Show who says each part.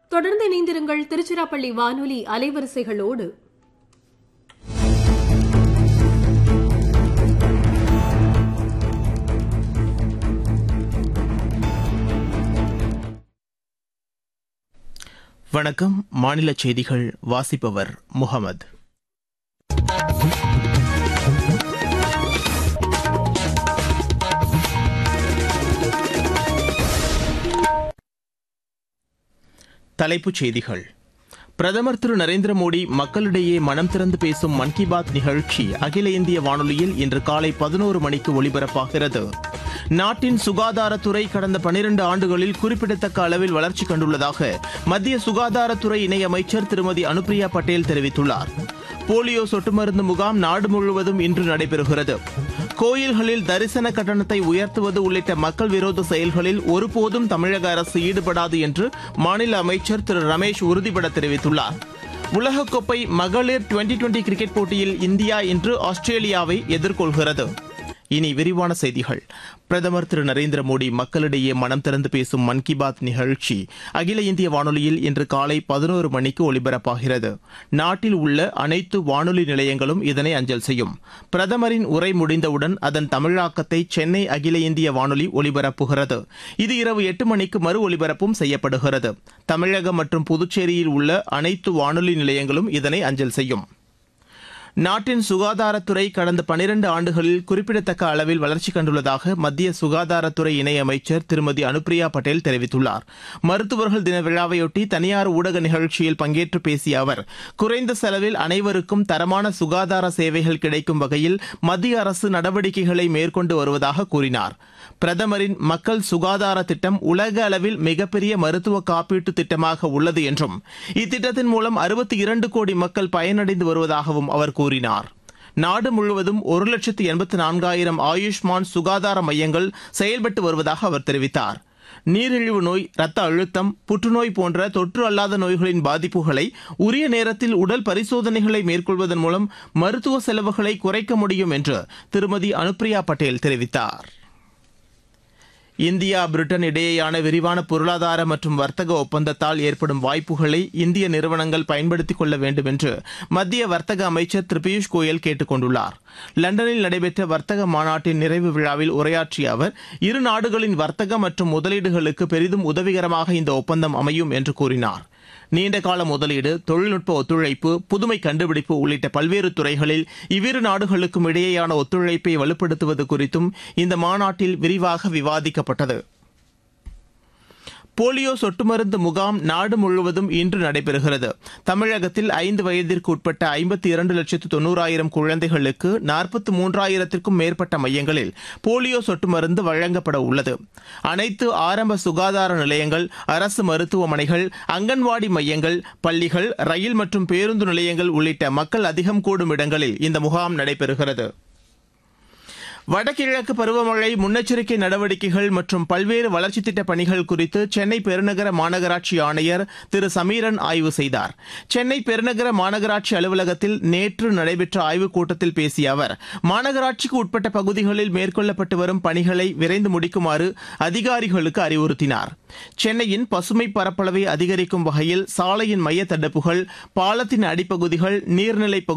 Speaker 1: தொடர்ந்து இணைந்திருங்கள் திருச்சிராப்பள்ளி வானொலி அலைவரிசைகளோடு
Speaker 2: வணக்கம் மாநில செய்திகள் வாசிப்பவர் முகமது தலைப்புச் செய்திகள் பிரதமர் திரு நரேந்திர மோடி மக்களிடையே மனம் திறந்து பேசும் மன் கி பாத் நிகழ்ச்சி அகில இந்திய வானொலியில் இன்று காலை பதினோரு மணிக்கு ஒலிபரப்பாகிறது நாட்டின் சுகாதாரத்துறை கடந்த பனிரண்டு ஆண்டுகளில் குறிப்பிடத்தக்க அளவில் வளர்ச்சி கண்டுள்ளதாக மத்திய சுகாதாரத்துறை இணையமைச்சர் திருமதி அனுப்பிரியா பட்டேல் தெரிவித்துள்ளார் போலியோ சொட்டு மருந்து முகாம் நாடு முழுவதும் இன்று நடைபெறுகிறது கோயில்களில் தரிசன கட்டணத்தை உயர்த்துவது உள்ளிட்ட மக்கள் விரோத செயல்களில் ஒருபோதும் தமிழக அரசு ஈடுபடாது என்று மாநில அமைச்சர் திரு ரமேஷ் உறுதிபட தெரிவித்துள்ளார் உலகக்கோப்பை மகளிர் டுவெண்டி டுவெண்டி கிரிக்கெட் போட்டியில் இந்தியா இன்று ஆஸ்திரேலியாவை எதிர்கொள்கிறது இனி விரிவான செய்திகள் பிரதமர் திரு நரேந்திர மோடி மக்களிடையே மனம் திறந்து பேசும் மன் கி பாத் நிகழ்ச்சி அகில இந்திய வானொலியில் இன்று காலை பதினோரு மணிக்கு ஒலிபரப்பாகிறது நாட்டில் உள்ள அனைத்து வானொலி நிலையங்களும் இதனை அஞ்சல் செய்யும் பிரதமரின் உரை முடிந்தவுடன் அதன் தமிழாக்கத்தை சென்னை அகில இந்திய வானொலி ஒலிபரப்புகிறது இது இரவு எட்டு மணிக்கு மறு ஒலிபரப்பும் செய்யப்படுகிறது தமிழகம் மற்றும் புதுச்சேரியில் உள்ள அனைத்து வானொலி நிலையங்களும் இதனை அஞ்சல் செய்யும் நாட்டின் சுகாதாரத்துறை கடந்த பனிரண்டு ஆண்டுகளில் குறிப்பிடத்தக்க அளவில் வளர்ச்சி கண்டுள்ளதாக மத்திய சுகாதாரத்துறை இணையமைச்சர் திருமதி அனுப்பிரியா பட்டேல் தெரிவித்துள்ளார் மருத்துவர்கள் தின விழாவையொட்டி தனியார் ஊடக நிகழ்ச்சியில் பங்கேற்று பேசிய அவர் குறைந்த செலவில் அனைவருக்கும் தரமான சுகாதார சேவைகள் கிடைக்கும் வகையில் மத்திய அரசு நடவடிக்கைகளை மேற்கொண்டு வருவதாக கூறினார் பிரதமரின் மக்கள் சுகாதார திட்டம் உலக அளவில் மிகப்பெரிய மருத்துவ காப்பீட்டு திட்டமாக உள்ளது என்றும் இத்திட்டத்தின் மூலம் அறுபத்தி இரண்டு கோடி மக்கள் பயனடைந்து வருவதாகவும் அவர் கூறினார் நாடு முழுவதும் ஒரு லட்சத்து எண்பத்து நான்காயிரம் ஆயுஷ்மான் சுகாதார மையங்கள் செயல்பட்டு வருவதாக அவர் தெரிவித்தார் நீரிழிவு நோய் இரத்த அழுத்தம் புற்றுநோய் போன்ற தொற்று அல்லாத நோய்களின் பாதிப்புகளை உரிய நேரத்தில் உடல் பரிசோதனைகளை மேற்கொள்வதன் மூலம் மருத்துவ செலவுகளை குறைக்க முடியும் என்று திருமதி அனுப்பிரியா பட்டேல் தெரிவித்தார் இந்தியா பிரிட்டன் இடையேயான விரிவான பொருளாதார மற்றும் வர்த்தக ஒப்பந்தத்தால் ஏற்படும் வாய்ப்புகளை இந்திய நிறுவனங்கள் பயன்படுத்திக் கொள்ள வேண்டும் என்று மத்திய வர்த்தக அமைச்சர் திரு பியூஷ் கோயல் கேட்டுக் கொண்டுள்ளார் லண்டனில் நடைபெற்ற வர்த்தக மாநாட்டின் நிறைவு விழாவில் உரையாற்றிய அவர் இரு நாடுகளின் வர்த்தக மற்றும் முதலீடுகளுக்கு பெரிதும் உதவிகரமாக இந்த ஒப்பந்தம் அமையும் என்று கூறினார் நீண்டகால முதலீடு தொழில்நுட்ப ஒத்துழைப்பு புதுமை கண்டுபிடிப்பு உள்ளிட்ட பல்வேறு துறைகளில் இவ்விரு நாடுகளுக்கும் இடையேயான ஒத்துழைப்பை வலுப்படுத்துவது குறித்தும் இந்த மாநாட்டில் விரிவாக விவாதிக்கப்பட்டது போலியோ சொட்டு மருந்து முகாம் நாடு முழுவதும் இன்று நடைபெறுகிறது தமிழகத்தில் ஐந்து வயதிற்கு உட்பட்ட ஐம்பத்தி இரண்டு லட்சத்து தொண்ணூறாயிரம் குழந்தைகளுக்கு நாற்பத்தி மூன்றாயிரத்திற்கும் மேற்பட்ட மையங்களில் போலியோ சொட்டு மருந்து வழங்கப்பட உள்ளது அனைத்து ஆரம்ப சுகாதார நிலையங்கள் அரசு மருத்துவமனைகள் அங்கன்வாடி மையங்கள் பள்ளிகள் ரயில் மற்றும் பேருந்து நிலையங்கள் உள்ளிட்ட மக்கள் அதிகம் கூடும் இடங்களில் இந்த முகாம் நடைபெறுகிறது வடகிழக்கு பருவமழை முன்னெச்சரிக்கை நடவடிக்கைகள் மற்றும் பல்வேறு வளர்ச்சித் திட்டப் பணிகள் குறித்து சென்னை பெருநகர மாநகராட்சி ஆணையர் திரு சமீரன் ஆய்வு செய்தார் சென்னை பெருநகர மாநகராட்சி அலுவலகத்தில் நேற்று நடைபெற்ற ஆய்வுக் கூட்டத்தில் பேசிய அவர் மாநகராட்சிக்கு உட்பட்ட பகுதிகளில் மேற்கொள்ளப்பட்டு வரும் பணிகளை விரைந்து முடிக்குமாறு அதிகாரிகளுக்கு அறிவுறுத்தினார் சென்னையின் பசுமை பரப்பளவை அதிகரிக்கும் வகையில் சாலையின் மைய தடுப்புகள் பாலத்தின் அடிப்பகுதிகள் நீர்நிலை